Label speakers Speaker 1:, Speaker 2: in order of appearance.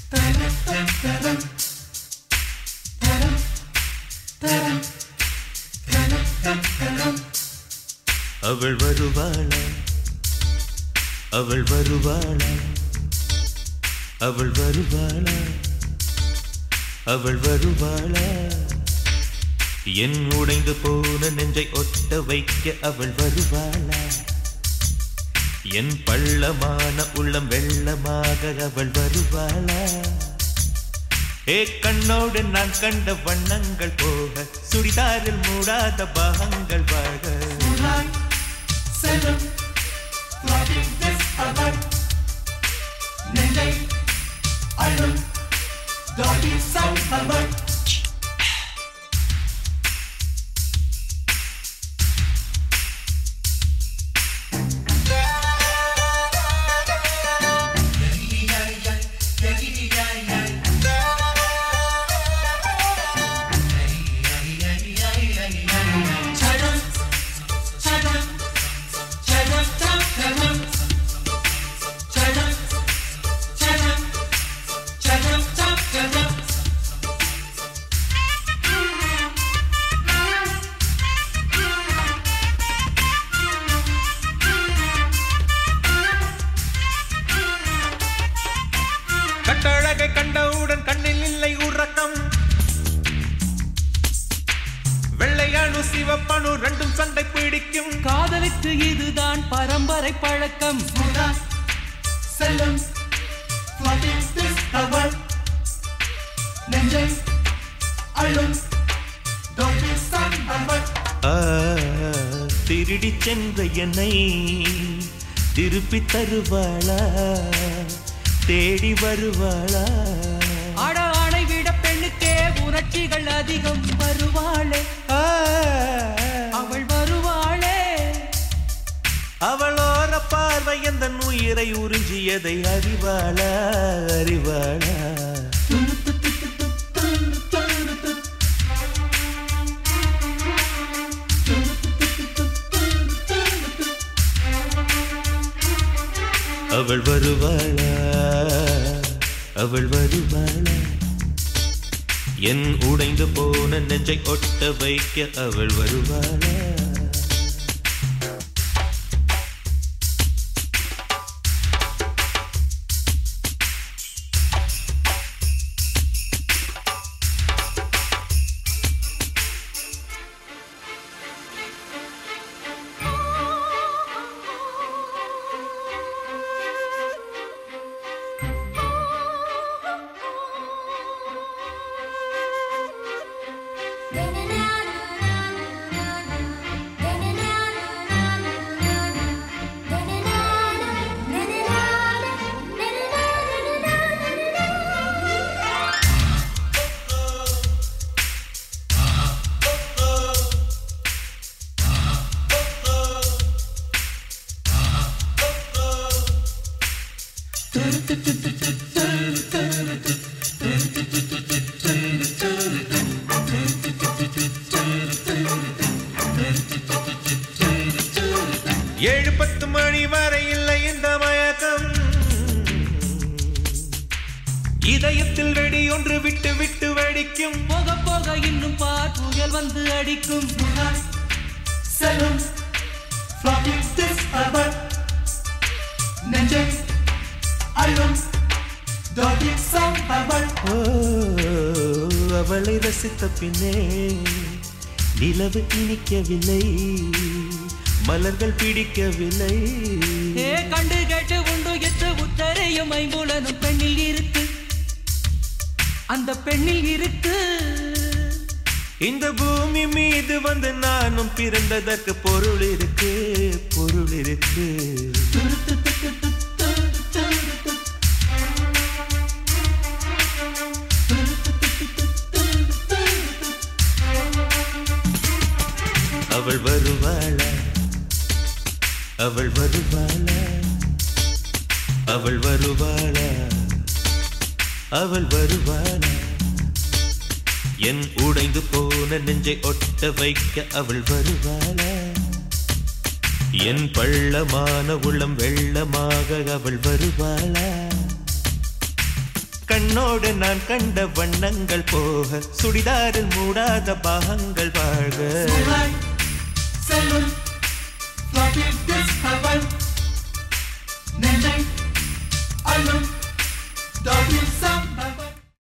Speaker 1: அவள் வருவாளா அவள் வருவாளா அவள் வருவாளா அவள் வருவாளா என் உடைந்து போன நெஞ்சை ஒட்ட வைக்க அவள் வருவாளா என் பள்ளமான உள்ளம் வெள்ளமாக அவள் வருவாளா ஏ கண்ணோடு நான் கண்ட வண்ணங்கள் போக சுடிதாரில் மூடாத பாகங்கள் வாழ
Speaker 2: Moonlight, seven, floating this heaven. Nendai, island, doggy sound heaven. Children, children, children, children, children, children, children, children.
Speaker 1: கட்டழகை கண்டவுடன் கண்ணில் இல்லை உறக்கம் வெள்ளையானு சிவப்பனு ரெண்டும் சண்டை பிடிக்கும்
Speaker 3: காதலுக்கு இதுதான் பரம்பரை பழக்கம்
Speaker 2: Moonlight, seven, floating this heaven. Nendai, island, doggy sound heaven.
Speaker 1: ஆ, திருடி சென்ற என்னை திருப்பி தருவாளா தேடி வருவாளா
Speaker 3: அட ஆணை விட பெண்ணுக்கே உணர்ச்சிகள் அதிகம் வருவாளே
Speaker 1: ஆ,
Speaker 3: அவள் வருவாளே
Speaker 1: அவளோர பார்வை எந்த உயிரை உறிஞ்சியதை அறிவாளா அறிவாளா அவள் வருவாளா அவள் வருவாளா என் உடைந்து போன நெஞ்சை ஒட்ட வைக்க அவள் வருவாளா ஏழு பத்து மணி வரை இல்லை இந்த மயக்கம் இதயத்தில் வெடி ஒன்று விட்டு விட்டு வெடிக்கும்
Speaker 3: போக போக இன்னும் பார் புயல் வந்து அடிக்கும்
Speaker 2: Moonlight, seven, floating this heaven. Nendai, island, doggy sound heaven.
Speaker 1: ஓ, அவளை ரசித்த பின்னே நிலவு இனிக்கவில்லை மலர்கள் பிடிக்கவில்லை
Speaker 3: ஏ கண்டு கேட்டு உண்டு எற்று உத்தரையும் ஐம்புலனும் பெண்ணில் இருக்கு அந்த பெண்ணில் இருக்கு
Speaker 1: இந்த பூமி மீது வந்து நானும் பிறந்ததற்கு பொருள் இருக்கு பொருள் இருக்கு அவள் வருவாளா அவள் வருவாளா அவள் வருவாளா அவள் வருவாளா என் உடைந்து போன நெஞ்சை ஒட்ட வைக்க அவள் வருவாளா என் பள்ளமான உள்ளம் வெள்ளமாக அவள் வருவாளா கண்ணோடு நான் கண்ட வண்ணங்கள் போக சுடிதாரில் மூடாத பாகங்கள் வாழ்க
Speaker 2: Moonlight, செல்லும் floppy disk அவள் நெஞ்சை அள்ளும் doggy